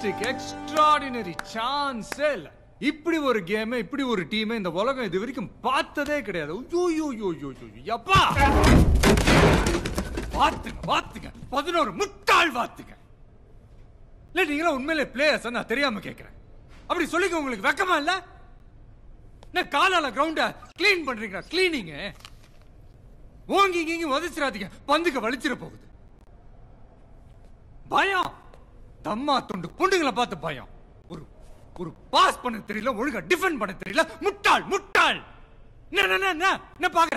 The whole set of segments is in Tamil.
ஃபென்டாஸ்டிக் எக்ஸ்ட்ராடினரி சான்ஸே இல்ல இப்படி ஒரு கேம் இப்படி ஒரு டீம் இந்த உலகம் இது வரைக்கும் பார்த்ததே கிடையாது ஐயோ யோ யோ யோ யோ யப்பா பாத்துங்க பாத்துங்க பதினோரு முட்டாள் பாத்துங்க இல்ல நீங்களா உண்மையிலே பிளேயர்ஸ் நான் தெரியாம கேக்குறேன் அப்படி சொல்லிக்க உங்களுக்கு வெக்கமா இல்ல என்ன காலால கிரவுண்ட க்ளீன் பண்றீங்க கிளீனிங் ஓங்கி இங்கி உதச்சிடாதீங்க பந்துக்கு வலிச்சிட போகுது பயம் தம்மா துண்டு பொண்டுங்களை பார்த்து பயம் ஒரு ஒரு பாஸ் பண்ண தெரியல ஒழுங்கா டிஃபெண்ட் பண்ண தெரியல முட்டாள் முட்டாள் என்ன என்ன, என்ன என்ன என்ன பாக்குற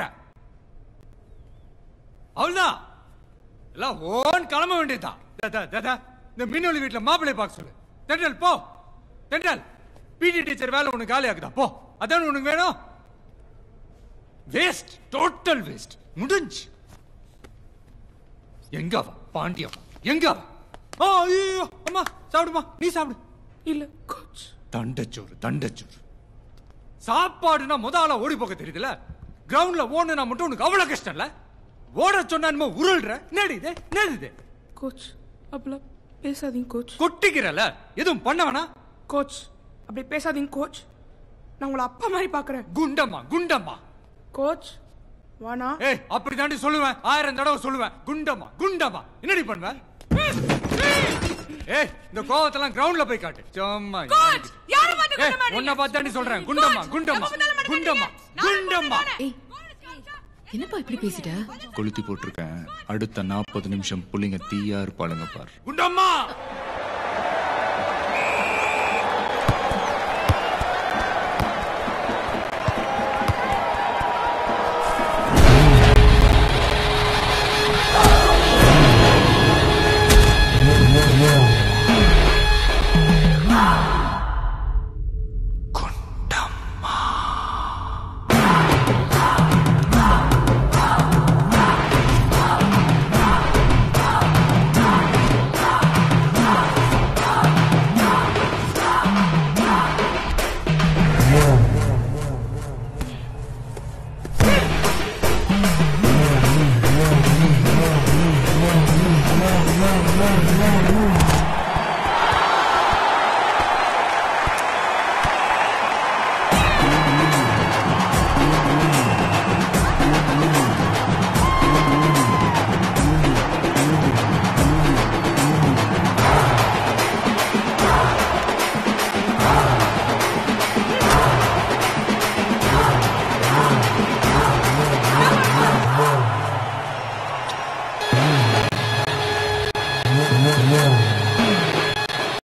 அவ்வளவுதான் எல்லாம் ஓன் கிளம்ப வேண்டியதுதான் தா, தா, தா, தா. இந்த மின்னொலி வீட்டுல மாப்பிள்ளை பார்க்க சொல்லு தென்றல் போ தென்றல் பிடி டீச்சர் வேலை உனக்கு காலி ஆகுதா போ அதான் உனக்கு வேணும் வேஸ்ட் டோட்டல் வேஸ்ட் முடிஞ்சு எங்க அவ பாண்டியம் எங்க அவ ஆ ஐயோ அம்மா சாப்பிடுமா நீ சாப்பிடு இல்ல கோச் தண்டச்சோறு தண்டச்சோறு சாப்பாடுனா முத ஆளா ஓடி போக தெரியுதுல கிரவுண்ட்ல ஓடுனா மட்டும் உனக்கு அவ்வளவு கஷ்டம் இல்ல ஓட சொன்னா என்னமோ உருள்ற என்னடி இது என்னது இது கோச் அப்படிலாம் பேசாதீங்க கோச் கொட்டிக்கிறல எதுவும் பண்ண வேணா கோச் அப்படி பேசாதீங்க கோச் நான் உங்களை அப்பா மாதிரி பார்க்கறேன் குண்டம்மா குண்டம்மா கோச் வானா ஏய் அப்படி தாண்டி சொல்லுவேன் ஆயிரம் தடவை சொல்லுவேன் குண்டம்மா குண்டம்மா என்னடி பண்ணுவேன் ஏய் இந்த கோவத்தெல்லாம் கிரவுண்ட்ல போய் காட்டு சும்மா கோச் யாரை பார்த்து ஏய் உன்னை பார்த்து தாண்டி சொல்றேன் குண்டம்மா குண்டம்மா குண்டம்மா குண்டம்மா ஏய் என்னப்பா இப்படி பேசிட்ட கொளுத்தி போட்டிருக்கேன் அடுத்த நாற்பது நிமிஷம் புள்ளிங்க தீயா இருப்பாளுங்க பார் குண்டம்மா